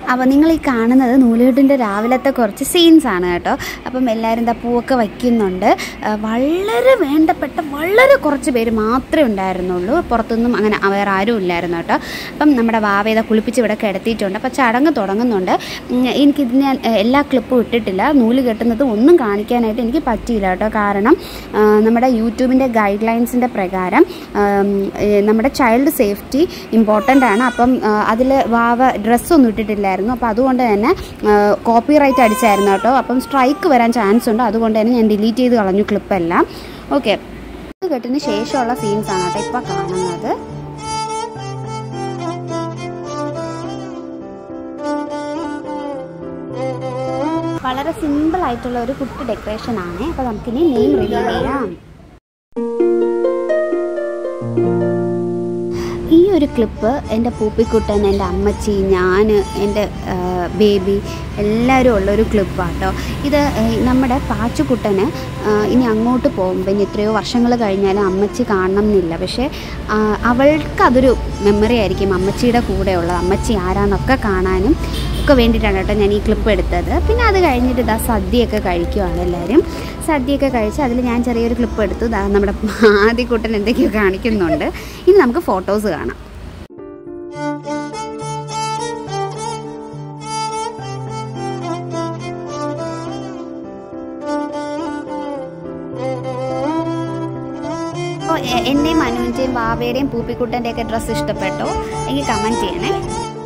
അപ്പോൾ നിങ്ങൾ ഈ കാണുന്നത് നൂലുകെട്ടിൻ്റെ രാവിലത്തെ കുറച്ച് സീൻസ് ആണ് കേട്ടോ അപ്പം എല്ലാവരും എന്താ പൂവൊക്കെ വയ്ക്കുന്നുണ്ട് ആ, വളരെ വേണ്ടപ്പെട്ട വളരെ കുറച്ച് പേര് മാത്രമേ ഉണ്ടായിരുന്നുള്ളൂ പുറത്തൊന്നും അങ്ങനെ വേറെ ആരും ഇല്ലായിരുന്നു കേട്ടോ അപ്പം നമ്മുടെ വാവേത കുളിപ്പിച്ച് ഇവിടെ കിടത്തിയിട്ടുണ്ട് അപ്പോൾ ചടങ്ങ് തുടങ്ങുന്നുണ്ട് ഉം, എനിക്കിതിന് ഞാൻ, ഏ, എല്ലാ ക്ലിപ്പും ഇട്ടിട്ടില്ല നൂല് കെട്ടുന്നത് ഒന്നും കാണിക്കാനായിട്ട് എനിക്ക് പറ്റിയില്ല കേട്ടോ കാരണം ആ, നമ്മുടെ യൂട്യൂബിൻ്റെ ഗൈഡ് ലൈൻസിൻ്റെ പ്രകാരം ആം, ഏ, നമ്മുടെ ചൈൽഡ് സേഫ്റ്റി ഇമ്പോർട്ടൻ്റ് ആണ് അപ്പം അതിൽ വാവ ഡ്രസ്സൊന്നും ഇട്ടിട്ടില്ലായിരുന്നു അപ്പോൾ അതുകൊണ്ട് തന്നെ കോപ്പി റൈറ്റ് അടിച്ചായിരുന്നു കേട്ടോ അപ്പം സ്ട്രൈക്ക് വരാൻ ചാൻസ് ഉണ്ട് അതുകൊണ്ട് തന്നെ ഞാൻ ഡിലീറ്റ് ചെയ്ത് കളഞ്ഞു ക്ലിപ്പെല്ലാം ഓക്കെ കെട്ടിന് ശേഷമുള്ള സീൻസ് ആണ് കേട്ടോ ഇപ്പോൾ കാണുന്നത് വളരെ സിമ്പിൾ ആയിട്ടുള്ള ഒരു കുട്ടി ഡെക്കറേഷൻ ആണ് അപ്പോൾ നമുക്കിനി നെയിം റിവീൽ ചെയ്യാം ഈ ഒരു ക്ലിപ്പ് എൻ്റെ പൂപ്പിക്കുട്ടൻ എൻ്റെ അമ്മച്ചി ഞാൻ എൻ്റെ ബേബി എല്ലാവരും ഉള്ളൊരു ക്ലിപ്പാണ് കേട്ടോ ഇത് ഏഹ്, നമ്മുടെ പാച്ചുക്കുട്ടന് ആ, ഇനി അങ്ങോട്ട് പോകുമ്പോൾ ഇനി എത്രയോ വർഷങ്ങൾ കഴിഞ്ഞാലും അമ്മച്ചി കാണണം എന്നില്ല പക്ഷേ ആ, അവൾക്കതൊരു മെമ്മറി ആയിരിക്കും അമ്മച്ചിയുടെ കൂടെയുള്ളത് അമ്മച്ചി ആരാന്നൊക്കെ കാണാനും ഒക്കെ വേണ്ടിയിട്ടാണ് കേട്ടോ ഞാൻ ഈ ക്ലിപ്പ് എടുത്തത് പിന്നെ അത് കഴിഞ്ഞിട്ട് ഇതാ സദ്യയൊക്കെ കഴിക്കുവാണ് എല്ലാവരും സദ്യയൊക്കെ കഴിച്ച് അതിൽ ഞാൻ ചെറിയൊരു ക്ലിപ്പ് എടുത്തു ദാ നമ്മുടെ ആദ്യക്കുട്ടൻ എന്തൊക്കെയോ കാണിക്കുന്നുണ്ട് ഇനി നമുക്ക് ഫോട്ടോസ് കാണാം അപ്പോൾ എൻ്റെയും മനുവിൻ്റെയും ബാബയുടെയും പൂപ്പിക്കുട്ടൻ്റെയൊക്കെ ഡ്രസ്സ് ഇഷ്ടപ്പെട്ടോ എനിക്ക് കമൻറ്റ് ചെയ്യണേ